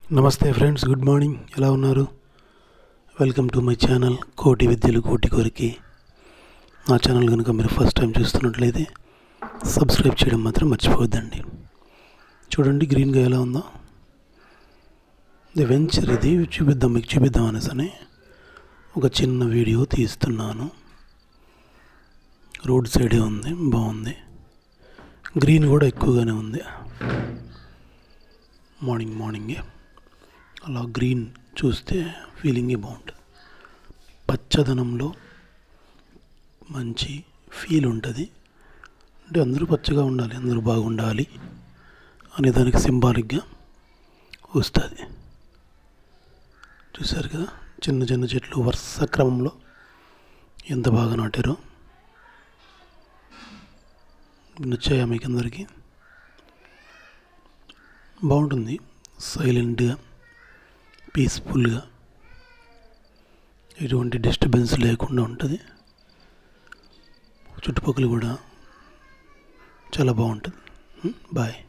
నమస్తే friends good morning ఎలా ఉన్నారు వెల్కమ్ టు మై ఛానల్ కోటి విద్యలు కోటి కోరికి నా ఛానల్ కనుక మీరు ఫస్ట్ టైం చూస్తున్నట్లయితే సబ్స్క్రైబ్ చేయడం మాత్రం మర్చిపోవద్దండి చూడండి గ్రీన్గా ఎలా ఉందో ఇది వెంచర్ ఇది చూపిద్దాం మీకు చూపిద్దాం అనేసి అని ఒక చిన్న వీడియో తీస్తున్నాను రోడ్ సైడే ఉంది బాగుంది గ్రీన్ కూడా ఎక్కువగానే ఉంది మార్నింగ్ మార్నింగే అలా గ్రీన్ చూస్తే ఫీలింగే బాగుంటుంది పచ్చదనంలో మంచి ఫీల్ ఉంటుంది అంటే అందరూ పచ్చగా ఉండాలి అందరూ బాగుండాలి అనే దానికి సింబాలిక్గా వస్తుంది చూశారు కదా చిన్న చిన్న చెట్లు వరుస క్రమంలో ఎంత బాగా నాటారో నచ్చాయా మీకు అందరికీ బాగుంటుంది సైలెంట్గా పీస్ఫుల్గా ఎటువంటి డిస్టర్బెన్స్ లేకుండా ఉంటుంది చుట్టుపక్కల కూడా చాలా బాగుంటుంది బాయ్